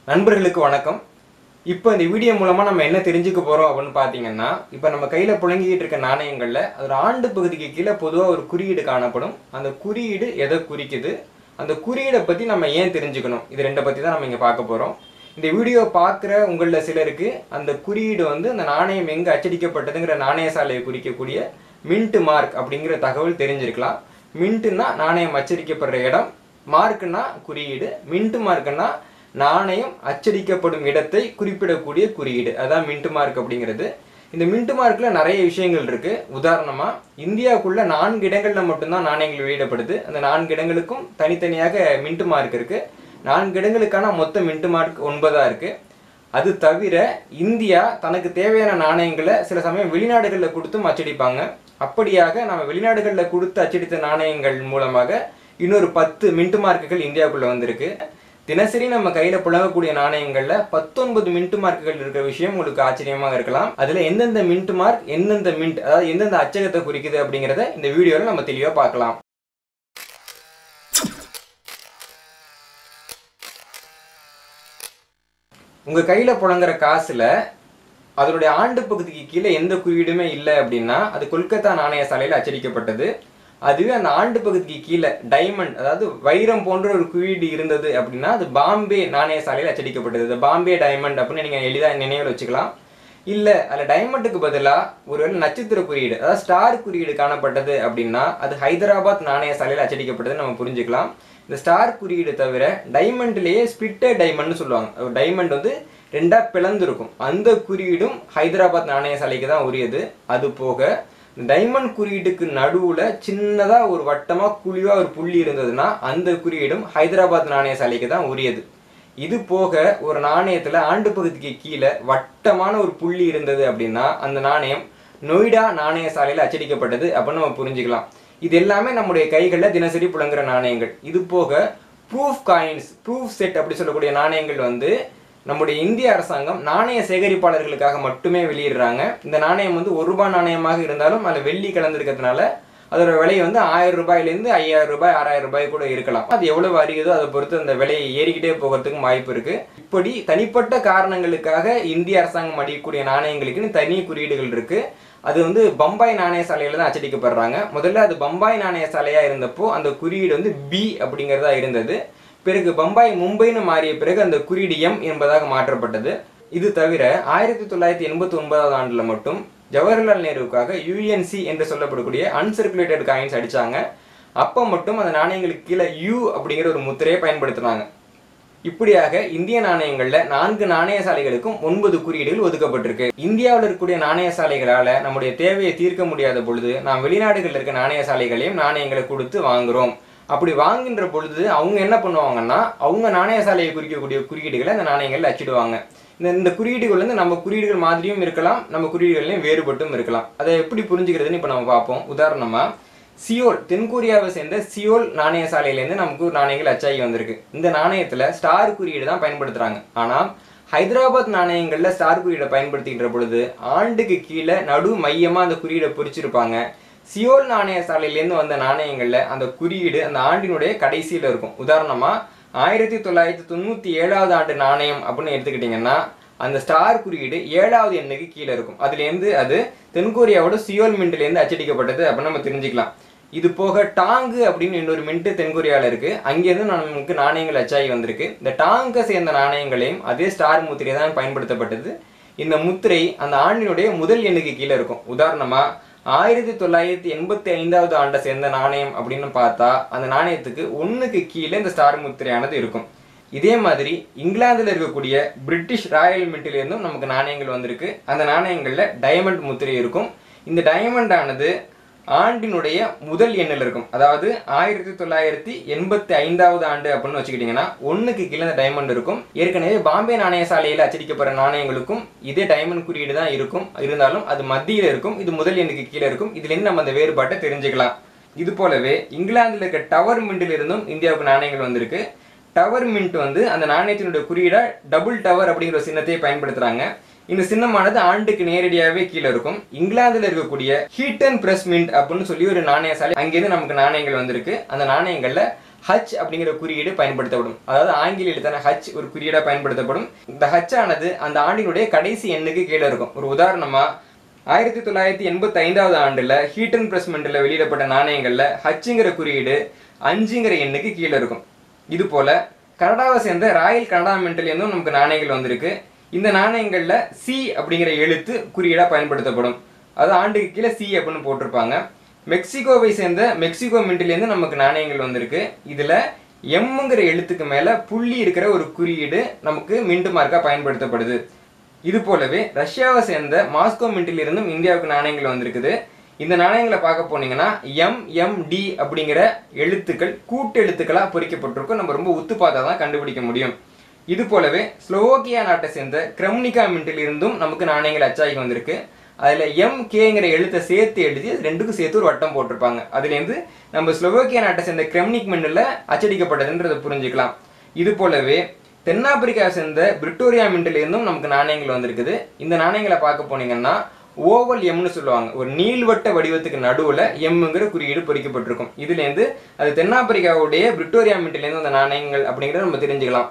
நண்பர்களுக்கு வணக்கம் இப்போ இந்த வீடியோ மூலமாக நம்ம என்ன தெரிஞ்சுக்க போகிறோம் அப்படின்னு பார்த்தீங்கன்னா இப்போ நம்ம கையில் புழங்கிட்டு இருக்க நாணயங்களில் அதோட ஆண்டு பகுதிக்கு கீழே பொதுவாக ஒரு குறியீடு காணப்படும் அந்த குறியீடு எதை குறிக்குது அந்த குறியீடை பற்றி நம்ம ஏன் தெரிஞ்சுக்கணும் இது ரெண்டை பற்றி தான் நம்ம இங்கே பார்க்க போகிறோம் இந்த வீடியோ பார்க்குற உங்களில் சிலருக்கு அந்த குறியீடு வந்து அந்த நாணயம் எங்கே அச்சடிக்கப்பட்டதுங்கிற நாணய சாலையை குறிக்கக்கூடிய மின்ட் மார்க் அப்படிங்கிற தகவல் தெரிஞ்சிருக்கலாம் மின்ட்டுனா நாணயம் அச்சடிக்கப்படுற இடம் மார்க்குன்னா குறியீடு மின்ட் மார்க்குன்னா நாணயம் அச்சடிக்கப்படும் இடத்தை குறிப்பிடக்கூடிய குறியீடு அதான் மின்ட் மார்க் அப்படிங்கிறது இந்த மின்ட் மார்க்ல நிறைய விஷயங்கள் இருக்கு உதாரணமா இந்தியாவுக்குள்ள நான்கு இடங்கள்ல மட்டும்தான் நாணயங்கள் வெளியிடப்படுது அந்த நான்கு இடங்களுக்கும் தனித்தனியாக மின்ட் மார்க் இருக்கு நான்கு இடங்களுக்கான மொத்த மின்ட் மார்க் ஒன்பதா இருக்கு அது தவிர இந்தியா தனக்கு தேவையான நாணயங்களை சில சமயம் வெளிநாடுகளில் கொடுத்தும் அச்சடிப்பாங்க அப்படியாக நம்ம வெளிநாடுகளில் கொடுத்து அச்சடித்த நாணயங்கள் மூலமாக இன்னொரு பத்து மின்ட் மார்க்குகள் இந்தியாவுக்குள்ள வந்திருக்கு தினசரி நம்ம கையில புழங்கக்கூடிய நாணயங்கள்ல பத்தொன்பது மின்ட் மார்க்குகள் இருக்கிற விஷயம் உங்களுக்கு ஆச்சரியமாக இருக்கலாம் அதுல எந்தெந்த மின்ட் மார்க் எந்தெந்த மின்ட் அதாவது எந்தெந்த அச்சகத்தை குறிக்குது அப்படிங்கிறத இந்த வீடியோல நம்ம தெளிவா பார்க்கலாம் உங்க கையில புழங்குற காசுல அதனுடைய ஆண்டு பகுதிக்கு கீழே எந்த குறியீடுமே இல்லை அப்படின்னா அது கொல்கத்தா நாணய சாலையில் அச்சடிக்கப்பட்டது அதுவே அந்த ஆண்டு பகுதிக்கு கீழே டைமண்ட் அதாவது வைரம் போன்ற ஒரு குறியீடு இருந்தது அப்படின்னா அது பாம்பே நாணய சாலையில் அச்சடிக்கப்பட்டது இது பாம்பே டைமண்ட் அப்படின்னு நீங்கள் எளிதாக நினைவில் வச்சுக்கலாம் இல்லை அதில் டைமண்டுக்கு பதிலாக ஒருவேளை நட்சத்திர குறியீடு அதாவது ஸ்டார் குறியீடு காணப்பட்டது அப்படின்னா அது ஹைதராபாத் நாணய சாலையில் அச்சடிக்கப்பட்டதுன்னு நம்ம புரிஞ்சுக்கலாம் இந்த ஸ்டார் குறியீடு தவிர டைமண்ட்லேயே ஸ்பிட்டர் டைமண்ட்னு சொல்லுவாங்க டைமண்ட் வந்து ரெண்டா பிளந்திருக்கும் அந்த குறியீடும் ஹைதராபாத் நாணய சாலைக்கு தான் உரியது அது போக டைமண்ட் குறியீட்டுக்கு நடுவுல சின்னதா ஒரு வட்டமா குழிவா ஒரு புள்ளி இருந்ததுன்னா அந்த குறியீடும் ஹைதராபாத் நாணய சாலைக்கு தான் உரியது இது போக ஒரு நாணயத்துல ஆண்டு பகுதிக்கு கீழே வட்டமான ஒரு புள்ளி இருந்தது அப்படின்னா அந்த நாணயம் நொய்டா நாணய சாலையில் அச்சடிக்கப்பட்டது அப்படின்னு நம்ம புரிஞ்சுக்கலாம் இது எல்லாமே நம்முடைய கைகளில் தினசரி புழங்குற நாணயங்கள் இது போக ப்ரூஃப் காயின்ஸ் ப்ரூஃப் செட் அப்படி சொல்லக்கூடிய நாணயங்கள் வந்து நம்முடைய இந்திய அரசாங்கம் நாணய சேகரிப்பாளர்களுக்காக மட்டுமே வெளியிடுறாங்க இந்த நாணயம் வந்து ஒரு ரூபாய் நாணயமாக இருந்தாலும் அதில் வெள்ளி கலந்துருக்கிறதுனால அதோட விலை வந்து ஆயிரம் ரூபாயிலேருந்து ஐயாயிரம் ரூபாய் ஆறாயிரம் ரூபாய் கூட இருக்கலாம் அது எவ்வளவு அறியுதோ அதை பொறுத்து அந்த விலையை ஏறிக்கிட்டே போகிறதுக்கும் வாய்ப்பு இருக்கு இப்படி தனிப்பட்ட காரணங்களுக்காக இந்திய அரசாங்கம் அடிக்கக்கூடிய நாணயங்களுக்குன்னு தனி குறியீடுகள் இருக்கு அது வந்து பம்பாய் நாணய சாலையில தான் அச்சடிக்கப்படுறாங்க முதல்ல அது பம்பாய் நாணய சாலையா இருந்தப்போ அந்த குறியீடு வந்து பி அப்படிங்கிறதா இருந்தது பிறகு பம்பாய் மும்பைன்னு மாறிய பிறகு அந்த குறியீடு எம் என்பதாக மாற்றப்பட்டது இது தவிர ஆயிரத்தி தொள்ளாயிரத்தி எண்பத்தி ஒன்பதாவது ஆண்டுல மட்டும் ஜவஹர்லால் நேருவுக்காக யுஎன்சி என்று சொல்லப்படக்கூடிய அன்சர்குலேட்டட் காயின்ஸ் அடிச்சாங்க அப்போ மட்டும் அந்த நாணயங்களுக்கு கீழே யூ அப்படிங்கிற ஒரு முத்திரையை பயன்படுத்தினாங்க இப்படியாக இந்திய நாணயங்கள்ல நான்கு நாணய சாலைகளுக்கும் ஒன்பது குறியீடுகள் ஒதுக்கப்பட்டிருக்கு இந்தியாவில் இருக்கக்கூடிய நாணய சாலைகளால நம்முடைய தேவையை தீர்க்க முடியாத பொழுது நாம் வெளிநாடுகளில் இருக்க நாணய சாலைகளையும் நாணயங்களை கொடுத்து வாங்குறோம் அப்படி வாங்குகின்ற பொழுது அவங்க என்ன பண்ணுவாங்கன்னா அவங்க நாணய சாலையை குறிக்கக்கூடிய குறியீடுகளை அந்த நாணயங்கள் அச்சிடுவாங்க இந்த இந்த குறியீடுகள் வந்து நம்ம குறியீடுகள் மாதிரியும் இருக்கலாம் நம்ம குறியீடுகளையும் வேறுபட்டும் இருக்கலாம் அதை எப்படி புரிஞ்சுக்கிறதுன்னு இப்போ நம்ம பார்ப்போம் உதாரணமா சியோல் தென்கொரியாவை சேர்ந்த சியோல் நாணய சாலையிலேருந்து நமக்கு ஒரு நாணயங்கள் அச்சாகி வந்திருக்கு இந்த நாணயத்தில் ஸ்டார் குறியீடு தான் பயன்படுத்துகிறாங்க ஆனால் ஹைதராபாத் நாணயங்களில் ஸ்டார் குறியீடை பயன்படுத்திக்கிற பொழுது ஆண்டுக்கு கீழே நடு மையமாக அந்த குறியீடை பொறிச்சிருப்பாங்க சியோல் நாணய சாலையிலேருந்து வந்த நாணயங்களில் அந்த குறியீடு அந்த ஆண்டினுடைய கடைசியில் இருக்கும் உதாரணமாக ஆயிரத்தி தொள்ளாயிரத்தி தொண்ணூற்றி ஏழாவது ஆண்டு நாணயம் அப்படின்னு எடுத்துக்கிட்டிங்கன்னா அந்த ஸ்டார் குறியீடு ஏழாவது எண்ணுக்கு கீழே இருக்கும் அதுலேருந்து அது தென்கொரியாவோட சியோல் மின்ட்லேருந்து அச்சடிக்கப்பட்டது அப்படின்னு நம்ம தெரிஞ்சுக்கலாம் இது போக டாங்கு அப்படின்னு இன்னொரு மின்ட்டு தென்கொரியாவில் இருக்கு அங்கேருந்து நமக்கு நாணயங்கள் அச்சாகி வந்திருக்கு இந்த டாங்கை சேர்ந்த நாணயங்களையும் அதே ஸ்டார் முத்திரை தான் பயன்படுத்தப்பட்டது இந்த முத்திரை அந்த ஆண்டினுடைய முதல் எண்ணுக்கு கீழே இருக்கும் உதாரணமா ஆயிரத்தி தொள்ளாயிரத்தி எண்பத்தி ஐந்தாவது ஆண்டை சேர்ந்த நாணயம் அப்படின்னு பார்த்தா அந்த நாணயத்துக்கு ஒன்றுக்கு கீழே இந்த ஸ்டார் முத்திரையானது இருக்கும் இதே மாதிரி இங்கிலாந்தில் இருக்கக்கூடிய பிரிட்டிஷ் ராயல் மின்ட்டிலிருந்தும் நமக்கு நாணயங்கள் வந்திருக்கு அந்த நாணயங்களில் டைமண்ட் முத்திரை இருக்கும் இந்த டைமண்ட் ஆனது ஆண்டினுடைய முதல் எண்ணில் இருக்கும் அதாவது ஆயிரத்தி தொள்ளாயிரத்தி எண்பத்தி ஐந்தாவது ஆண்டு அப்படின்னு வச்சுக்கிட்டிங்கன்னா ஒன்றுக்கு கீழே இந்த டைமண்ட் இருக்கும் ஏற்கனவே பாம்பே நாணய சாலையில் அச்சடிக்கப்படுற நாணயங்களுக்கும் இதே டைமண்ட் குறியீடு தான் இருக்கும் இருந்தாலும் அது மத்தியில் இருக்கும் இது முதல் எண்ணுக்கு கீழே இருக்கும் இதுலேருந்து நம்ம அந்த வேறுபாட்டை தெரிஞ்சுக்கலாம் இது போலவே இங்கிலாந்தில் இருக்க டவர் மின்ட்டில் இருந்தும் இந்தியாவுக்கு நாணயங்கள் வந்திருக்கு டவர் மின்ட் வந்து அந்த நாணயத்தினுடைய குறியீடா டபுள் டவர் அப்படிங்கிற ஒரு சின்னத்தை பயன்படுத்துறாங்க இந்த சின்னமானது ஆண்டுக்கு நேரடியாகவே கீழே இருக்கும் இங்கிலாந்துல இருக்கக்கூடிய ஹீட்டன் பிரஸ் மின்ட் அப்படின்னு சொல்லி ஒரு நாணய சாலை அங்கேருந்து நமக்கு நாணயங்கள் வந்திருக்கு அந்த நாணயங்கள்ல ஹச் அப்படிங்கிற குறியீடு பயன்படுத்தப்படும் அதாவது ஆங்கில எழுத்தான ஹச் ஒரு குறியீடாக பயன்படுத்தப்படும் இந்த ஹச் ஆனது அந்த ஆண்டினுடைய கடைசி எண்ணுக்கு கீழே இருக்கும் ஒரு உதாரணமா ஆயிரத்தி தொள்ளாயிரத்தி எண்பத்தி ஐந்தாவது ஆண்டுல ஹீட்டன் பிரஸ் மெண்டில் வெளியிடப்பட்ட நாணயங்கள்ல ஹச்சுங்கிற குறியீடு அஞ்சுங்கிற எண்ணுக்கு கீழே இருக்கும் இது போல கனடாவை சேர்ந்த ராயல் கனடா மென்ட்லேருந்தும் நமக்கு நாணயங்கள் வந்திருக்கு இந்த நாணயங்கள்ல சி அப்படிங்கிற எழுத்து குறியீடா பயன்படுத்தப்படும் அது ஆண்டுக்கு கீழே சி அப்படின்னு போட்டிருப்பாங்க மெக்சிகோவை சேர்ந்த மெக்சிகோ மின்ட்லேருந்து நமக்கு நாணயங்கள் வந்திருக்கு இதில் எம்முங்கிற எழுத்துக்கு மேலே புள்ளி இருக்கிற ஒரு குறியீடு நமக்கு மின்ட் மார்க்காக பயன்படுத்தப்படுது இது போலவே ரஷ்யாவை சேர்ந்த மாஸ்கோ மின்ட்டில் இருந்தும் இந்தியாவுக்கு நாணயங்கள் வந்திருக்குது இந்த நாணயங்களை பார்க்க போனீங்கன்னா எம் எம் டி அப்படிங்கிற எழுத்துக்கள் கூட்டு எழுத்துக்களாக பொறிக்கப்பட்டிருக்கும் நம்ம ரொம்ப உத்து பார்த்தா தான் கண்டுபிடிக்க முடியும் இது போலவே ஸ்லோவோக்கியா நாட்டை சேர்ந்த கிரம்னிகா மின்ட்டில் இருந்தும் நமக்கு நாணயங்கள் அச்சாகி வந்திருக்கு அதில் எம் கேங்கிற எழுத்தை சேர்த்து எழுதி அது ரெண்டுக்கும் சேர்த்து ஒரு வட்டம் போட்டிருப்பாங்க அதுலேருந்து நம்ம ஸ்லோவோக்கியா நாட்டை சேர்ந்த கிரெம்னிக் மின்னில் அச்சடிக்கப்பட்டதுன்றதை புரிஞ்சுக்கலாம் இது போலவே தென்னாப்பிரிக்காவை சேர்ந்த பிரிட்டோரியா மின்ட்டில் இருந்தும் நமக்கு நாணயங்கள் வந்திருக்குது இந்த நாணயங்களை பார்க்க போனீங்கன்னா ஓவல் எம்னு சொல்லுவாங்க ஒரு நீள்வட்ட வடிவத்துக்கு நடுவில் எம்முங்கிற குறியீடு பொறிக்கப்பட்டிருக்கும் இதுலேருந்து அது தென்னாப்பிரிக்காவுடைய பிரிட்டோரியா மின்ட்டிலேருந்து அந்த நாணயங்கள் அப்படிங்கிறத நம்ம தெரிஞ்சுக்கலாம்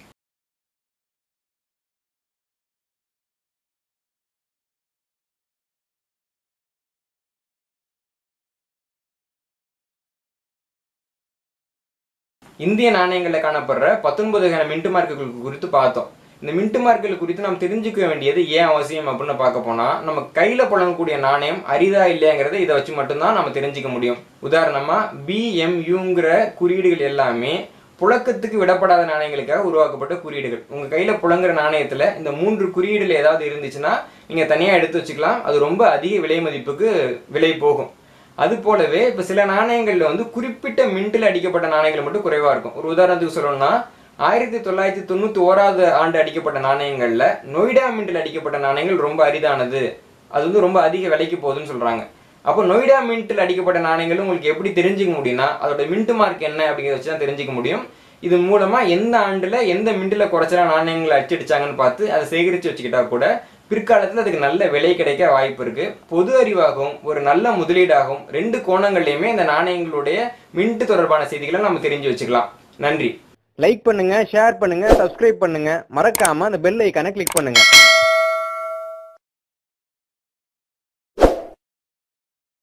இந்திய நாணயங்களில் காணப்படுற பத்தொன்பது வகையான மின்ட் மார்க்குகள் குறித்து பார்த்தோம் இந்த மின்ட் மார்க்குகள் குறித்து நாம் தெரிஞ்சுக்க வேண்டியது ஏன் அவசியம் அப்படின்னு பார்க்க போனால் நம்ம கையில் புழங்கக்கூடிய நாணயம் அரிதா இல்லையாங்கிறத இதை வச்சு மட்டும்தான் நம்ம தெரிஞ்சுக்க முடியும் உதாரணமாக பிஎம்யூங்கிற குறியீடுகள் எல்லாமே புழக்கத்துக்கு விடப்படாத நாணயங்களுக்காக உருவாக்கப்பட்ட குறியீடுகள் உங்கள் கையில் புழங்குற நாணயத்தில் இந்த மூன்று குறியீடுகள் ஏதாவது இருந்துச்சுன்னா நீங்கள் தனியாக எடுத்து வச்சுக்கலாம் அது ரொம்ப அதிக விலை மதிப்புக்கு விலை போகும் அது போலவே இப்போ சில நாணயங்களில் வந்து குறிப்பிட்ட மின்ட்டில் அடிக்கப்பட்ட நாணயங்கள் மட்டும் குறைவாக இருக்கும் ஒரு உதாரணத்துக்கு சொல்லணும்னா ஆயிரத்தி தொள்ளாயிரத்தி தொண்ணூற்றி ஓராவது ஆண்டு அடிக்கப்பட்ட நாணயங்களில் நொய்டா மின்ட்டில் அடிக்கப்பட்ட நாணயங்கள் ரொம்ப அரிதானது அது வந்து ரொம்ப அதிக விலைக்கு போகுதுன்னு சொல்கிறாங்க அப்போ நொய்டா மின்ட்டில் அடிக்கப்பட்ட நாணயங்கள் உங்களுக்கு எப்படி தெரிஞ்சுக்க முடியும்னா அதோட மின்ட் மார்க் என்ன அப்படிங்கிறத வச்சு தான் தெரிஞ்சுக்க முடியும் இது மூலமாக எந்த ஆண்டில் எந்த மின்ட்டில் குறைச்சலா நாணயங்களை அச்சடிச்சாங்கன்னு பார்த்து அதை சேகரித்து வச்சுக்கிட்டா கூட பிற்காலத்தில் அதுக்கு நல்ல விலை கிடைக்க வாய்ப்பு இருக்கு பொது அறிவாகவும் ஒரு நல்ல முதலீடாகவும் ரெண்டு கோணங்கள்லையுமே இந்த நாணயங்களுடைய மின்ட் தொடர்பான செய்திகளை நம்ம தெரிஞ்சு வச்சுக்கலாம் நன்றி லைக் பண்ணுங்க ஷேர் பண்ணுங்க சப்ஸ்கிரைப் பண்ணுங்க மறக்காம அந்த பெல் ஐக்கானை கிளிக் பண்ணுங்க